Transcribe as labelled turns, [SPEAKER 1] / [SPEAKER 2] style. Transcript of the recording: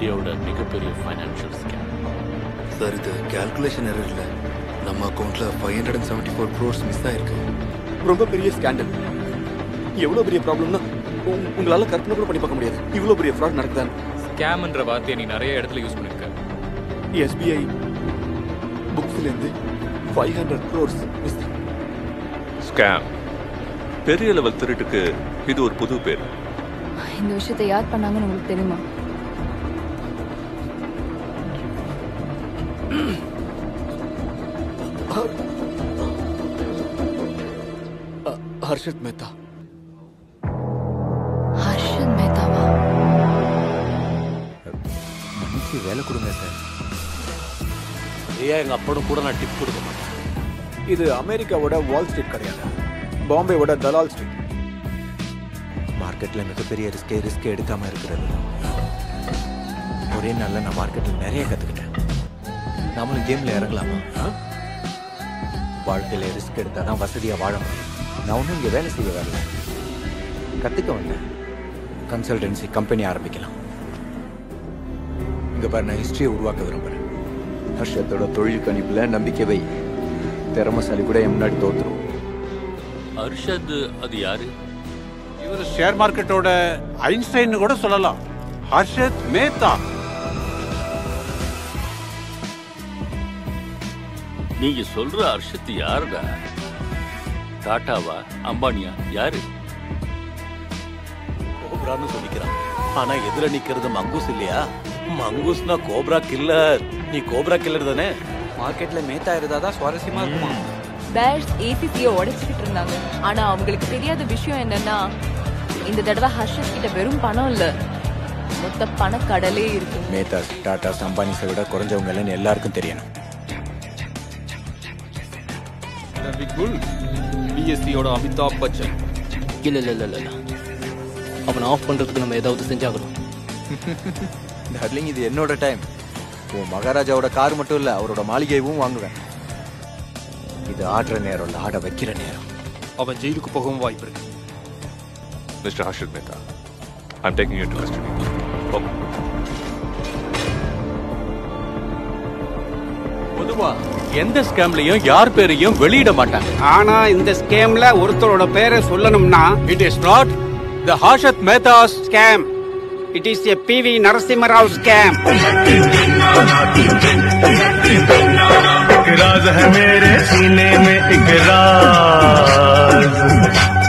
[SPEAKER 1] இந்தியாவோட மிகப்பெரிய financial scam
[SPEAKER 2] sir இது கால்குலேஷன் எரர் இல்லை நம்ம அக்கௌண்ட்ல five hundred and seventy four crores miss ஆயிருக்கு
[SPEAKER 3] ரொம்ப பெரிய ஸ்கேண்டல் எவ்வளவு பெரிய ப்ராப்ளம்னா உங்களால கற்பனை கூட பண்ணி பார்க்க முடியாது இவ்வளவு பெரிய ஃப்ராட் நடக்குதான்னு
[SPEAKER 4] ஸ்கேம்ன்ற வார்த்தையை நீ நிறைய இடத்துல யூஸ் பண்ணிருக்க
[SPEAKER 3] எஸ்பிஐ புக்ஸ்ல இருந்து five hundred crores miss
[SPEAKER 5] scam பெரிய லெவல் திருட்டுக்கு இது ஒரு புது பேர்
[SPEAKER 6] இந்த விஷயத்தை யார் பண்ணாங்கன்னு உங்களுக்கு தெரியுமா
[SPEAKER 3] ஹர்ஷத் மேத்தா
[SPEAKER 6] ஹர்ஷத் மேத்தாவா
[SPEAKER 7] மன்னிச்சு வேலை கொடுங்க சார்
[SPEAKER 1] ஐயா எங்க அப்பனும் கூட நான் டிப் கொடுக்க மாட்டேன்
[SPEAKER 8] இது அமெரிக்காவோட வால் ஸ்ட்ரீட் கிடையாது பாம்பேவோட தலால் ஸ்ட்ரீட்
[SPEAKER 7] மார்க்கெட்டில் மிகப்பெரிய ரிஸ்கே ரிஸ்க் எடுக்காமல் இருக்கிறது ஒரே நாளில் நான் மார்க்கெட்டில் நிறைய கற்றுக்கிட்டேன் நாமளும் கேமில் இறங்கலாமா ஆ? வாழ்க்கையில் ரிஸ்க் எடுத்தால் தான் வசதியாக வாழ முடியும் நான் ஒன்றும் இங்கே வேலை செய்ய வரல கற்றுக்க வந்தேன் கன்சல்டன்சி கம்பெனி ஆரம்பிக்கலாம் இங்கே பாரு நான் ஹிஸ்ட்ரியை உருவாக்க விரும்புகிறேன் ஹர்ஷத்தோட தொழில் கணிப்பில் நம்பிக்கை வை திறமசாலி கூட என் முன்னாடி தோத்துரும்
[SPEAKER 1] அர்ஷத் அது யாரு
[SPEAKER 9] இவர் ஷேர் மார்க்கெட்டோட ஐன்ஸ்டைன் கூட சொல்லலாம் ஹர்ஷத் மேத்தா
[SPEAKER 1] நீங்க சொல்ற அர்ஷத் யாருடா டாட்டாவா அம்பானியா யாரு
[SPEAKER 10] கோப்ரான்னு சொல்லிக்கிறான் ஆனா எதிர நிக்கிறது மங்கூஸ் இல்லையா மங்கூஸ்னா கோப்ரா கில்லர் நீ கோப்ரா கில்லர் தானே
[SPEAKER 7] மார்க்கெட்டில் மேத்தா இருந்தால் தான் சுவாரஸ்யமாக இருக்குமா
[SPEAKER 6] பேர்ஸ் ஏசிசியை உடைச்சிக்கிட்டு இருந்தாங்க ஆனா அவங்களுக்கு தெரியாத விஷயம் என்னன்னா இந்த தடவை ஹர்ஷத் கிட்ட வெறும் பணம் இல்ல மொத்த பணக்கடலே இருக்கு
[SPEAKER 7] மேத்தா டாடா அம்பானிஸை விட குறைஞ்சவங்க இல்லைன்னு எல்லாருக்கும் தெரியணும்
[SPEAKER 4] ரவிகுல் பிஎஸ்சியோட அமிதாப் பச்சன்
[SPEAKER 11] இல்ல இல்ல இல்ல இல்ல அவனை ஆஃப் பண்றதுக்கு நம்ம ஏதாவது செஞ்சாகணும்
[SPEAKER 7] டார்லிங் இது என்னோட டைம் உன் மகாராஜாவோட கார் மட்டும் இல்ல அவரோட மாளிகையும் வாங்குவேன் இது ஆடுற நேரம் இல்ல ஆட வைக்கிற நேரம்
[SPEAKER 4] அவன் ஜெயிலுக்கு போகவும் வாய்ப்பு இருக்கு
[SPEAKER 5] mister Harshad Mehta I'm taking you to custody okay
[SPEAKER 10] பொதுவா எந்த ஸ்கேம்லயும் யார் பேரையும் வெளியிட மாட்டாங்க
[SPEAKER 9] ஆனா இந்த ஸ்கேம்ல ஒருத்தரோட பேரை சொல்லணும்னா
[SPEAKER 10] it is not the Harshad Mehta's
[SPEAKER 9] scam it is a P V Narasimha Rao scam
[SPEAKER 12] एक राज है मेरे सीने में एक राज